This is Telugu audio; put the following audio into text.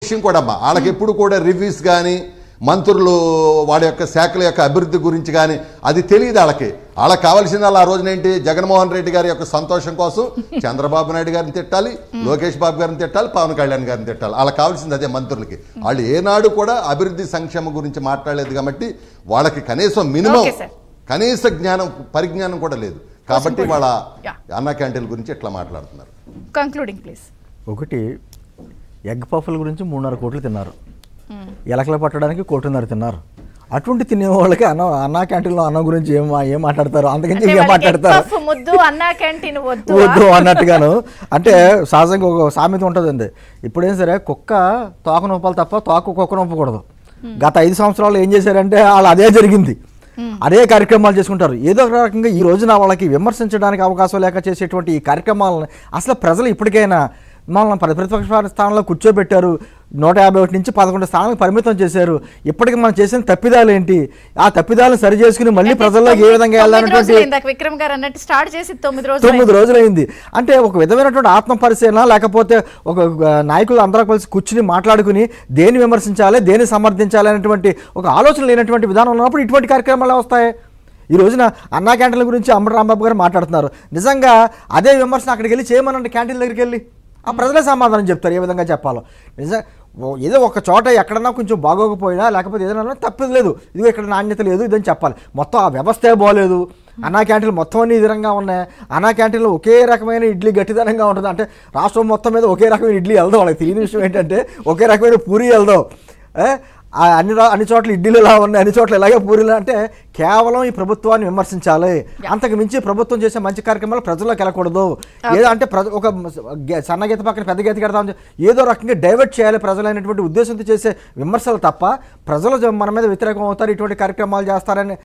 విషయం కూడా అమ్మా వాళ్ళకి ఎప్పుడు కూడా రివ్యూస్ కానీ మంత్రులు వాడి యొక్క శాఖల యొక్క అభివృద్ధి గురించి కానీ అది తెలియదు వాళ్ళకి వాళ్ళకి కావాల్సింది ఆ రోజున ఏంటి జగన్మోహన్ రెడ్డి గారి యొక్క సంతోషం కోసం చంద్రబాబు నాయుడు గారిని తిట్టాలి లోకేష్ బాబు గారిని తిట్టాలి పవన్ కళ్యాణ్ గారిని తిట్టాలి వాళ్ళకి కావాల్సింది అదే మంత్రులకి వాళ్ళు ఏనాడు కూడా అభివృద్ధి సంక్షేమం గురించి మాట్లాడలేదు కాబట్టి వాళ్ళకి కనీసం మినిమం Okay, sir. కనీస జ్ఞానం పరిజ్ఞానం కూడా లేదు కాబట్టి వాళ్ళ Yeah. అన్న క్యాంటీన్ గురించి ఇట్లా మాట్లాడుతున్నారు కంక్లూడింగ్ ప్లీజ్ ఒకటి ఎగ్ పఫ్ల గురించి మూడున్నర కోట్లు తిన్నారు ఎలకలు పట్టడానికి కోటిన్నర తిన్నారు అటువంటి తినే వాళ్ళకి అన్న అన్నా క్యాంటీన్లో అన్నం గురించి ఏం ఏం మాట్లాడతారు అంతకుమించి అంటే ఏం వాళ్ళకి మాట్లాడతారు ఎగ్ పఫ్ ముద్దు అన్నా క్యాంటీన్ వద్దు వద్దు అన్నట్టుగాను అంటే సహజంగా ఒక సామెత ఉంటుందండి ఇప్పుడేం సరే కుక్క తోక నొప్పాలి తప్ప తోక కుక్క నొప్పకూడదు గత ఐదు సంవత్సరాలు ఏం చేశారంటే వాళ్ళు అదే జరిగింది అదే కార్యక్రమాలు చేసుకుంటారు ఏదో ఒక రకంగా ఈ రోజున వాళ్ళకి విమర్శించడానికి అవకాశం లేక చేసేటువంటి ఈ కార్యక్రమాలను అసలు ప్రజలు ఇప్పటికైనా మనల్ని ప్ర- ప్రతిపక్ష స్థానంలో కూర్చోబెట్టారు నూట యాభై ఒకటి నుంచి పదకొండు స్థానాలకు పరిమితం చేశారు ఇప్పటికి మనం చేసిన తప్పిదాలు ఏంటి ఆ తప్పిదాలను సరి చేసుకుని మళ్ళీ ప్రజల్లోకి ఏ విధంగా తొమ్మిది వెళ్ళాలన్నటువంటి రోజులు ఇందాక విక్రమ్ గారు అన్నట్టు స్టార్ట్ చేసి తొమ్మిది రోజులు తొమ్మిది రోజులైంది అంటే ఒక విధమైనటువంటి ఆత్మ పరిశీలన లేకపోతే ఒక ఆ, నాయకులు అందరూ కలిసి కూర్చుని మాట్లాడుకుని దేని విమర్శించాలి దేని సమర్థించాలి అనేటువంటి ఒక ఆలోచన లేనటువంటి విధానం ఉన్నప్పుడు ఇటువంటి కార్యక్రమాలు వస్తాయి ఈ రోజున అన్నా క్యాంటీన్ల గురించి అమ్మడు రాంబాబు గారు మాట్లాడుతున్నారు నిజంగా అదే విమర్శన అక్కడికి వెళ్ళి చేయమనండి క్యాంటీన్ దగ్గరికి వెళ్ళి ఆ ప్రజలే సమాధానం చెప్తారు ఏ విధంగా చెప్పాలో నిజం ఓ- ఏదో ఒక చోట ఎక్కడన్నా కొంచెం బాగోకపోయినా లేకపోతే ఏదైనా తప్పేది లేదు ఇదిగో ఇక్కడ నాణ్యత లేదు ఇదని చెప్పాలి మొత్తం ఆ వ్యవస్థే బాగోలేదు అన్నా క్యాంటీన్లు మొత్తం అన్ని ఈ విధంగా ఉన్నాయి అన్నా క్యాంటీన్లో ఒకే రకమైన ఇడ్లీ గట్టిదనంగా ఉంటుంది అంటే రాష్ట్రం మొత్తం మీద ఒకే రకమైన ఇడ్లీ వెళ్దాం వాళ్ళకి తెలియని విషయం ఏంటంటే ఒకే రకమైన పూరి వెళ్దాం ఏ? ఆ అన్ని రా- అన్ని చోట్ల ఇడ్లీలు ఇలా ఉన్నాయి అన్ని చోట్ల ఇలాగే పూరీలు అంటే కేవలం ఈ ప్రభుత్వాన్ని విమర్శించాలి అంతకు మించి ప్రభుత్వం చేసే మంచి కార్యక్రమాలు ప్రజల్లోకి వెళ్ళకూడదు ఏదో అంటే ప్రజ ఒక గ- సన్న గీత పక్కన పెద్ద గీత కడతాం ఏదో రకంగా డైవర్ట్ చేయాలి ప్రజలైనటువంటి ఉద్దేశంతో చేసే విమర్శలు తప్ప ప్రజలు జ- మన మీద వ్యతిరేకం అవుతారు ఇటువంటి కార్యక్రమాలు చేస్తారని